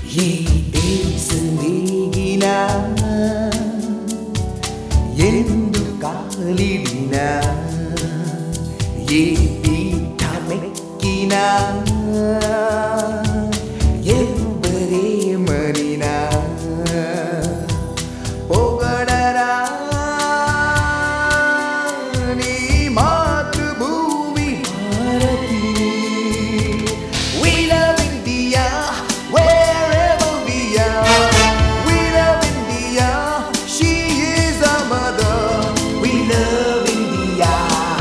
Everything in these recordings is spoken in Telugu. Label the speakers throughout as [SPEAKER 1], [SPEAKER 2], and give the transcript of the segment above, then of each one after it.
[SPEAKER 1] ఏ దేశం దిగినా ఎందు కాలిడినా ఏ పీఠమెక్కినా ఎవరేమనినా పొగడరా నీ మాతృభూమి భారతిని We love India wherever we are. We love India, she is our mother. We love India.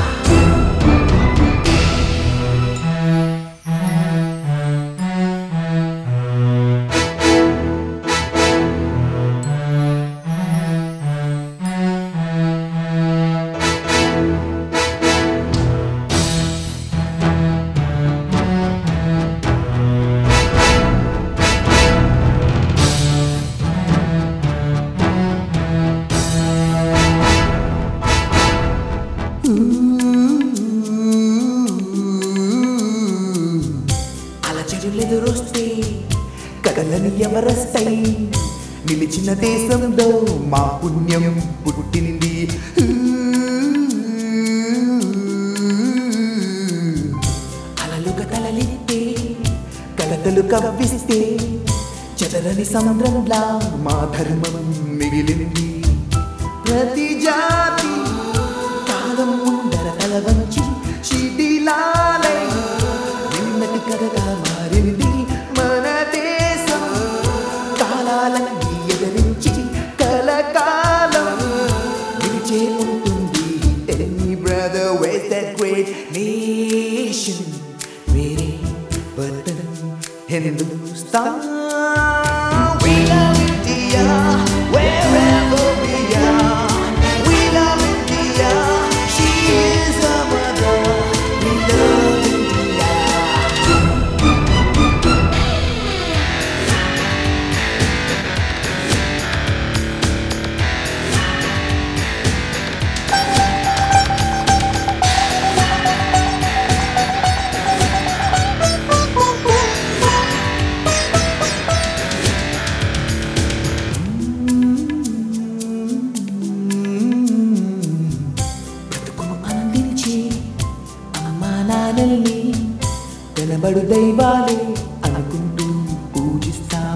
[SPEAKER 1] అలచరులెదురొస్తే కదలని ఎవరొస్తాయి నిలిచిన దేశంలో మా పుణ్యం పుట్టింది అలలుక తలలిస్తే కలతలు కవ్విస్తే చెదరని సముద్రంలా మా ధర్మం మిగిలింది ప్రతి జాతి కాలం ముందర తల వంచి శిథిలాలై నిన్నటి కథగా మారింది మన దేశం కాలాలన్నీ ఎదిరించి కలకాలం నిలిచే ఉంటుంది Tell me brother where's that great nation मेरे वतन Hindustan We love India wherever we are We love India she is our mother We love India బ్రతుకును అందించి అమ్మా నాన్నల్ని వెలబడు దైవాలే అనుకుంటూ పూజిస్తాం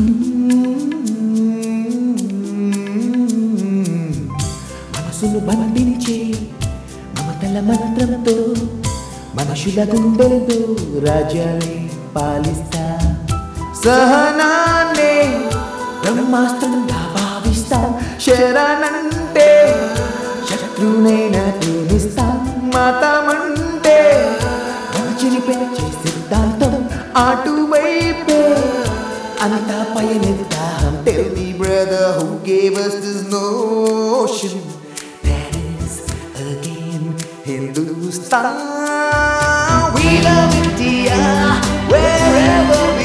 [SPEAKER 1] మనసును బంధించే మమతల మంత్రంతో మనుషుల గుండెలతో రాజ్యాన్ని పాలిస్తా సహనాన్నే బ్రహ్మాస్త్రంగా భావిస్తాం శరణంటే శత్రునైనా ప్రేమిస్తాం మతమంటే మంచిని పెంచే సిద్ధాంతం అటువైపే అంతా పయనిద్దాం Tell me brother who gave us this notion That is again Hindustan We love India wherever